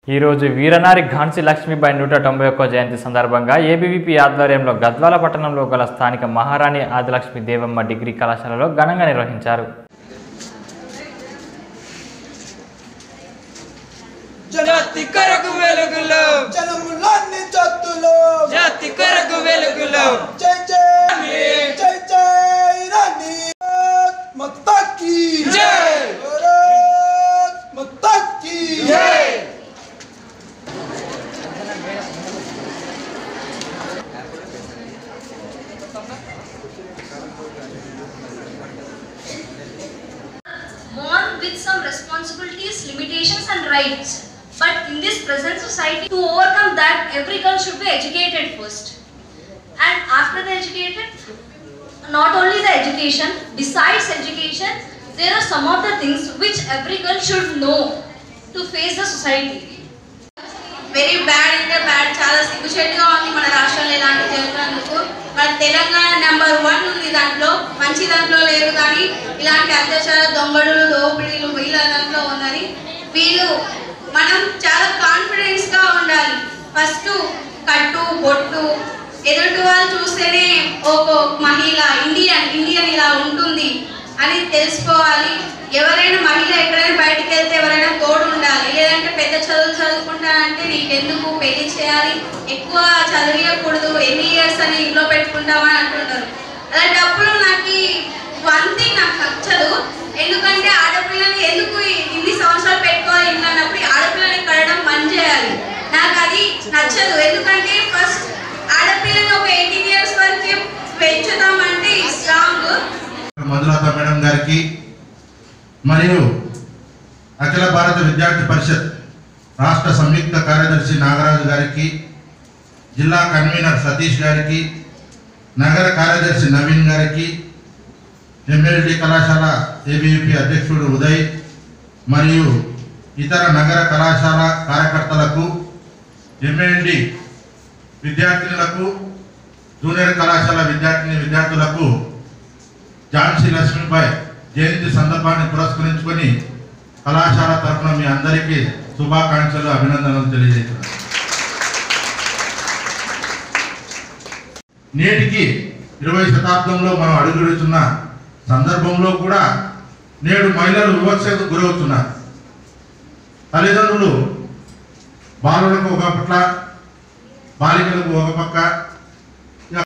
ఈరోజు వీరనారి ఘాన్సీ లక్ష్మీబాయి నూట తొంభై ఒక్క జయంతి సందర్భంగా ఏబీవీపీ ఆధ్వర్యంలో గద్వాల పట్టణంలో గల స్థానిక మహారాణి ఆదిలక్ష్మి దేవమ్మ డిగ్రీ కళాశాలలో ఘనంగా నిర్వహించారు జాతి కొరకు వెలుగులో జనములన్నీ జత్తులో జాతి కొరకు వెలుగులో జై జై జై జై రాణి మత్తకి జై. భారత్ మత్తకి జై. born with some responsibilities, limitations, and rights. But in this present society, to overcome that, every girl should be educated first. And after the educated, not only the education, besides education, there are some of the things which every girl should know to face the society. Very bad అంటే bad చాలా సిగ్గుచేటుగా ఉంది మన రాష్ట్రంలో ఇలాంటి జరుగుతున్నందుకు మన Telangana number one ఉంది దాంట్లో మంచి దాంట్లో లేదు కానీ ఇలాంటి అత్యాచార దొంగడులు దోపిడీలు వీళ్ళ దాంట్లో ఉన్నది వీళ్ళు మనం చాలా కాన్ఫిడెన్స్ గా ఉండాలి ఫస్ట్ కట్టు బొట్టు ఎదుటి వాళ్ళు చూస్తేనే ఒక మహిళ ఇండియన్ ఇండియన్ ఇలా ఉంటుంది అని తెలుసుకోవాలి ఎవరైనా మహిళ ఎక్కడైనా బయటికి వెళ్తే ఎవరైనా తోడు ఉండాలి లేదంటే పెద్ద చదువులు చదువుకుంటానంటే నీకెందుకు పెళ్లి చేయాలి ఎక్కువ చదివియకూడదు ఎన్ని ఇయర్స్ అని ఇంట్లో పెట్టుకుంటామని అంటుంటారు అలాంటప్పుడు నాకు వన్ థింగ్ నాకు నచ్చదు ఎందుకంటే ఆడపిల్లని ఎందుకు ఇన్ని సంవత్సరాలు పెట్టుకోవాలి ఇంట్లో అన్నప్పుడు ఈ ఆడపిల్లని కడడం పని చేయాలి నాకు అది నచ్చదు ఎందుకంటే ఫస్ట్ ఆడపిల్లని ఒక ఎయిటీన్ ఇయర్స్ వరకే పెంచుతామంటే స్ట్రాంగ్ మధులత మేడం గారికి మరియు అఖిల భారత విద్యార్థి పరిషత్ రాష్ట్ర సంయుక్త కార్యదర్శి నాగరాజు గారికి జిల్లా కన్వీనర్ సతీష్ గారికి నగర కార్యదర్శి నవీన్ గారికి ఎంఎల్డి కళాశాల ఏబీవీపీ అధ్యక్షుడు ఉదయ్ మరియు ఇతర నగర కళాశాల కార్యకర్తలకు ఎంఎల్డి విద్యార్థినులకు జూనియర్ కళాశాల విద్యార్థిని విద్యార్థులకు ఝాన్సీ లక్ష్మీబాయి జయంతి సందర్భాన్ని పురస్కరించుకొని కళాశాల తరఫున మీ అందరికీ శుభాకాంక్షలు అభినందనలు తెలియజేస్తున్నాను నేటికి ఇరవై శతాబ్దంలో మనం అడుగుడుతున్న సందర్భంలో కూడా నేడు మహిళలు వివక్షకు గురవుతున్నారు తల్లిదండ్రులు బాలులకు ఒక పట్ల బాలికలకు ఒక పక్క